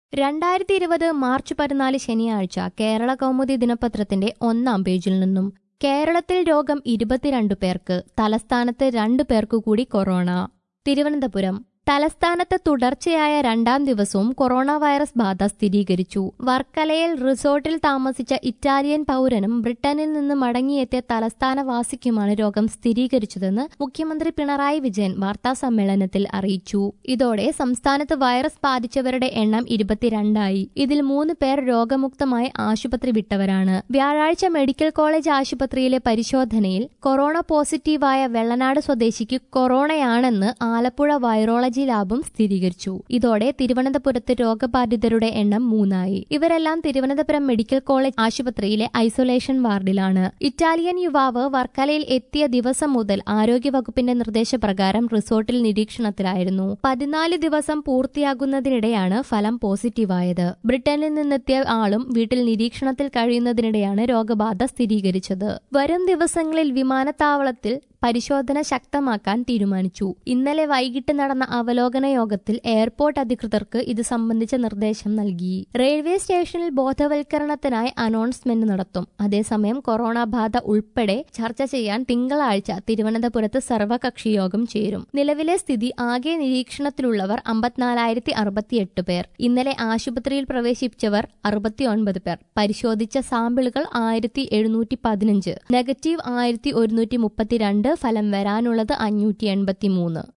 രണ്ടായിരത്തി ഇരുപത് മാർച്ച് പതിനാല് ശനിയാഴ്ച കേരള കൗമുദി ദിനപത്രത്തിന്റെ ഒന്നാം പേജിൽ നിന്നും കേരളത്തിൽ രോഗം ഇരുപത്തിരണ്ട് പേർക്ക് തലസ്ഥാനത്ത് രണ്ടു പേർക്കു കൂടി കൊറോണ തിരുവനന്തപുരം തലസ്ഥാനത്ത് തുടർച്ചയായ രണ്ടാം ദിവസവും കൊറോണ വൈറസ് ബാധ സ്ഥിരീകരിച്ചു വർക്കലയിൽ റിസോർട്ടിൽ താമസിച്ച ഇറ്റാലിയൻ പൗരനും ബ്രിട്ടനിൽ നിന്ന് മടങ്ങിയെത്തിയ തലസ്ഥാനവാസിക്കുമാണ് രോഗം സ്ഥിരീകരിച്ചതെന്ന് മുഖ്യമന്ത്രി പിണറായി വിജയൻ വാർത്താ സമ്മേളനത്തിൽ അറിയിച്ചു ഇതോടെ സംസ്ഥാനത്ത് വൈറസ് ബാധിച്ചവരുടെ എണ്ണം ഇരുപത്തിരണ്ടായി ഇതിൽ മൂന്ന് പേർ രോഗമുക്തമായി ആശുപത്രി വിട്ടവരാണ് വ്യാഴാഴ്ച മെഡിക്കൽ കോളേജ് ആശുപത്രിയിലെ പരിശോധനയിൽ കൊറോണ പോസിറ്റീവായ വെള്ളനാട് സ്വദേശിക്ക് കൊറോണയാണെന്ന് ആലപ്പുഴ വൈറോളജി ലാബും സ്ഥിരീകരിച്ചു ഇതോടെ തിരുവനന്തപുരത്ത് രോഗബാധിതരുടെ എണ്ണം മൂന്നായി ഇവരെല്ലാം തിരുവനന്തപുരം മെഡിക്കൽ കോളേജ് ആശുപത്രിയിലെ ഐസൊലേഷൻ വാർഡിലാണ് ഇറ്റാലിയൻ യുവാവ് വർക്കലയിൽ എത്തിയ ദിവസം മുതൽ ആരോഗ്യവകുപ്പിന്റെ നിർദ്ദേശപ്രകാരം റിസോർട്ടിൽ നിരീക്ഷണത്തിലായിരുന്നു പതിനാല് ദിവസം പൂർത്തിയാകുന്നതിനിടെയാണ് ഫലം പോസിറ്റീവായത് ബ്രിട്ടനിൽ നിന്നെത്തിയ ആളും വീട്ടിൽ നിരീക്ഷണത്തിൽ കഴിയുന്നതിനിടെയാണ് രോഗബാധ സ്ഥിരീകരിച്ചത് വരും ദിവസങ്ങളിൽ വിമാനത്താവളത്തിൽ പരിശോധന ശക്തമാക്കാൻ തീരുമാനിച്ചു ഇന്നലെ വൈകിട്ട് നടന്ന അവലോകന യോഗത്തിൽ എയർപോർട്ട് അധികൃതർക്ക് ഇത് സംബന്ധിച്ച നിർദ്ദേശം നൽകി റെയിൽവേ സ്റ്റേഷനിൽ ബോധവൽക്കരണത്തിനായി അനൗൺസ്മെന്റ് നടത്തും അതേസമയം കൊറോണ ബാധ ഉൾപ്പെടെ ചർച്ച ചെയ്യാൻ തിങ്കളാഴ്ച തിരുവനന്തപുരത്ത് സർവകക്ഷി യോഗം ചേരും നിലവിലെ സ്ഥിതി ആകെ നിരീക്ഷണത്തിലുള്ളവർ അമ്പത്തിനാലായിരത്തി അറുപത്തിയെട്ട് പേർ ഇന്നലെ ആശുപത്രിയിൽ പ്രവേശിപ്പിച്ചവർ അറുപത്തിയൊൻപത് പേർ പരിശോധിച്ച സാമ്പിളുകൾ ആയിരത്തി എഴുന്നൂറ്റി പതിനഞ്ച് നെഗറ്റീവ് ആയിരത്തി ഒരുന്നൂറ്റി മുപ്പത്തിരണ്ട് ഫലം വരാനുള്ളത് അഞ്ഞൂറ്റി എൺപത്തിമൂന്ന്